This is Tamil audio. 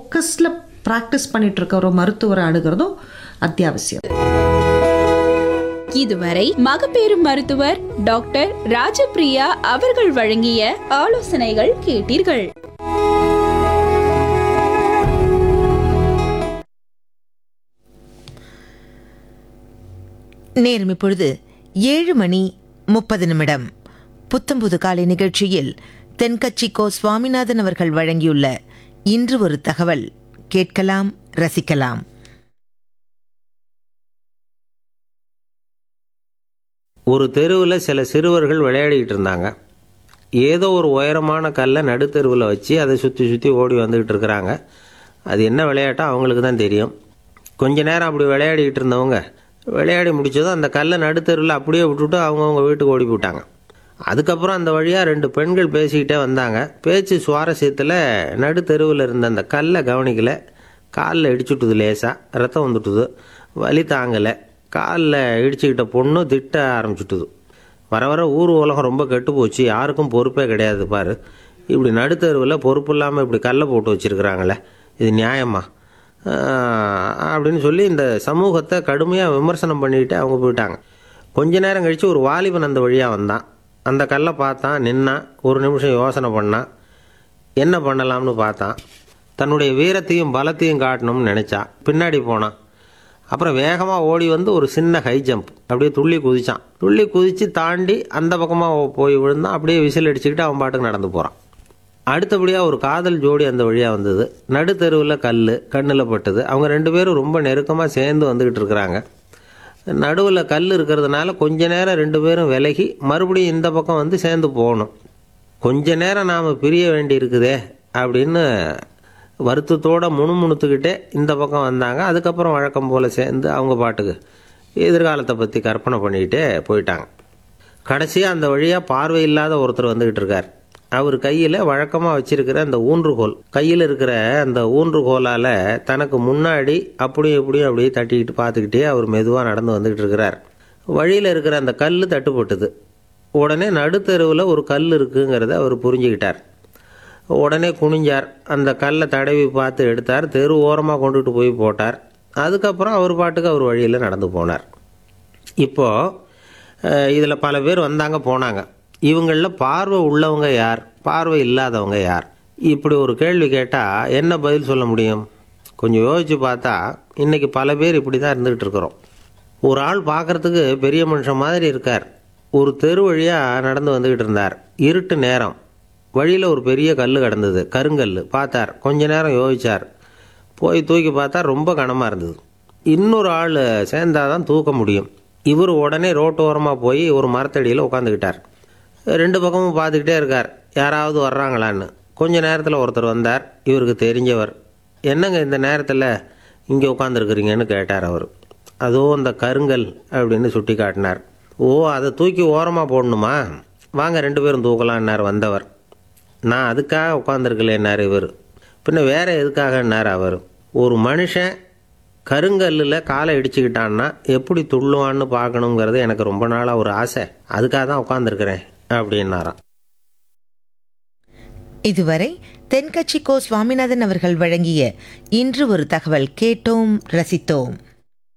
ஃபோக்கஸில் ப்ராக்டிஸ் பண்ணிட்டு இருக்க ஒரு மருத்துவரை அணுகிறதும் அத்தியாவசியம் இதுவரை மகப்பேறு மருத்துவர் டாக்டர் ராஜபிரியா அவர்கள் வழங்கிய ஆலோசனைகள் கேட்டீர்கள் நேரம் இப்பொழுது ஏழு மணி முப்பது நிமிடம் புத்தம்புது காலை நிகழ்ச்சியில் தென்கட்சி கோ சுவாமிநாதன் அவர்கள் வழங்கியுள்ள இன்று ஒரு தகவல் கேட்கலாம் ரசிக்கலாம் ஒரு தெருவில் சில சிறுவர்கள் விளையாடிக்கிட்டு இருந்தாங்க ஏதோ ஒரு உயரமான கல்லை நடுத்தெருவில் வச்சு அதை சுற்றி சுற்றி ஓடி வந்துக்கிட்டு இருக்கிறாங்க அது என்ன விளையாட்டோ அவங்களுக்கு தான் தெரியும் கொஞ்ச நேரம் அப்படி விளையாடிக்கிட்டு இருந்தவங்க விளையாடி முடிச்சதும் அந்த கல்லை நடுத்தெருவில் அப்படியே விட்டுட்டு அவங்கவுங்க வீட்டுக்கு ஓடி போயிட்டாங்க அதுக்கப்புறம் அந்த வழியாக ரெண்டு பெண்கள் பேசிக்கிட்டே வந்தாங்க பேச்சு சுவாரஸ்யத்தில் நடுத்தெருவில் இருந்த அந்த கல்லை கவனிக்கல காலில் இடிச்சுட்டுது லேசாக ரத்தம் வந்துட்டுது வலி தாங்கலை காலில் இடிச்சுக்கிட்ட பொண்ணு திட்ட ஆரம்பிச்சுட்டுது வர வர ஊர் உலகம் ரொம்ப கெட்டு போச்சு யாருக்கும் பொறுப்பே கிடையாது பாரு இப்படி நடுத்தெருவில் பொறுப்பு இல்லாமல் இப்படி கல்லை போட்டு வச்சுருக்குறாங்களே இது நியாயமா ஆஹ் அப்படின்னு சொல்லி இந்த சமூகத்தை கடுமையாக விமர்சனம் பண்ணிக்கிட்டு அவங்க போயிட்டாங்க கொஞ்ச நேரம் கழித்து ஒரு வாலிபன் அந்த வழியாக வந்தான் அந்த கல்லை பார்த்தான் நின்னான் ஒரு நிமிஷம் யோசனை பண்ணான் என்ன பண்ணலாம்னு பார்த்தான் தன்னுடைய வீரத்தையும் பலத்தையும் காட்டணும்னு நினச்சான் பின்னாடி போனான் அப்புறம் வேகமாக ஓடி வந்து ஒரு சின்ன ஹை ஜம்ப் அப்படியே துள்ளி குதிச்சான் துள்ளி குதித்து தாண்டி அந்த பக்கமாக போய் விழுந்தான் அப்படியே விசில் அடிச்சுக்கிட்டு அவன் பாட்டுக்கு நடந்து போகிறான் அடுத்தபடியாக ஒரு காதல் ஜோடி அந்த வழியாக வந்தது நடுத்தெருவில் கல் கண்ணில் பட்டது அவங்க ரெண்டு பேரும் ரொம்ப நெருக்கமாக சேர்ந்து வந்துக்கிட்டு இருக்கிறாங்க நடுவில் கல் இருக்கிறதுனால கொஞ்ச நேரம் ரெண்டு பேரும் விலகி மறுபடியும் இந்த பக்கம் வந்து சேர்ந்து போகணும் கொஞ்ச நேரம் நாம் பிரிய வேண்டி இருக்குதே அப்படின்னு வருத்தத்தோட முணுமுணுத்துக்கிட்டே இந்த பக்கம் வந்தாங்க அதுக்கப்புறம் வழக்கம் போல் சேர்ந்து அவங்க பாட்டுக்கு எதிர்காலத்தை பற்றி கற்பனை பண்ணிக்கிட்டே போயிட்டாங்க கடைசியாக அந்த வழியாக பார்வை இல்லாத ஒருத்தர் வந்துக்கிட்டு இருக்கார் அவர் கையில் வழக்கமாக வச்சிருக்கிற அந்த ஊன்றுகோல் கையில் இருக்கிற அந்த ஊன்றுகோலால் தனக்கு முன்னாடி அப்படியும் இப்படியும் அப்படியே தட்டிக்கிட்டு பார்த்துக்கிட்டே அவர் மெதுவாக நடந்து வந்துக்கிட்டு இருக்கிறார் வழியில் இருக்கிற அந்த கல் தட்டுப்பட்டது உடனே நடுத்தெருவில் ஒரு கல் இருக்குங்கிறத அவர் புரிஞ்சுக்கிட்டார் உடனே குனிஞ்சார் அந்த கல்லை தடவி பார்த்து எடுத்தார் தெரு ஓரமாக கொண்டுட்டு போய் போட்டார் அதுக்கப்புறம் அவர் பாட்டுக்கு அவர் வழியில் நடந்து போனார் இப்போது இதில் பல பேர் வந்தாங்க போனாங்க இவங்களில் பார்வை உள்ளவங்க யார் பார்வை இல்லாதவங்க யார் இப்படி ஒரு கேள்வி கேட்டால் என்ன பதில் சொல்ல முடியும் கொஞ்சம் யோசித்து பார்த்தா இன்றைக்கி பல பேர் இப்படி தான் இருந்துக்கிட்டு இருக்கிறோம் ஒரு ஆள் பார்க்குறதுக்கு பெரிய மனுஷன் மாதிரி இருக்கார் ஒரு தெரு வழியாக நடந்து வந்துக்கிட்டு இருந்தார் இருட்டு நேரம் வழியில் ஒரு பெரிய கல் கிடந்தது கருங்கல் பார்த்தார் கொஞ்ச நேரம் யோசிச்சார் போய் தூக்கி பார்த்தா ரொம்ப கனமாக இருந்தது இன்னொரு ஆள் சேர்ந்தாதான் தூக்க முடியும் இவர் உடனே ரோட்டோரமாக போய் ஒரு மரத்தடியில் உட்காந்துக்கிட்டார் ரெண்டு பக்கமும் பார்த்துக்கிட்டே இருக்கார் யாராவது வர்றாங்களான்னு கொஞ்ச நேரத்தில் ஒருத்தர் வந்தார் இவருக்கு தெரிஞ்சவர் என்னங்க இந்த நேரத்தில் இங்கே உட்காந்துருக்குறீங்கன்னு கேட்டார் அவர் அதோ அந்த கருங்கல் அப்படின்னு சுட்டி காட்டினார் ஓ அதை தூக்கி ஓரமாக போடணுமா வாங்க ரெண்டு பேரும் தூக்கலான்னார் வந்தவர் நான் அதுக்காக உட்காந்துருக்கலேன்னார் இவர் பின்ன வேற எதுக்காகன்னார் அவர் ஒரு மனுஷன் கருங்கல்லில் காலை இடிச்சுக்கிட்டான்னா எப்படி துள்ளுவான்னு பார்க்கணுங்கிறது எனக்கு ரொம்ப நாளாக ஒரு ஆசை அதுக்காக தான் உட்காந்துருக்கிறேன் அப்படின்னாராம் இதுவரை தென்கட்சி கோ சுவாமிநாதன் அவர்கள் வழங்கிய இன்று ஒரு தகவல் கேட்டோம் ரசித்தோம்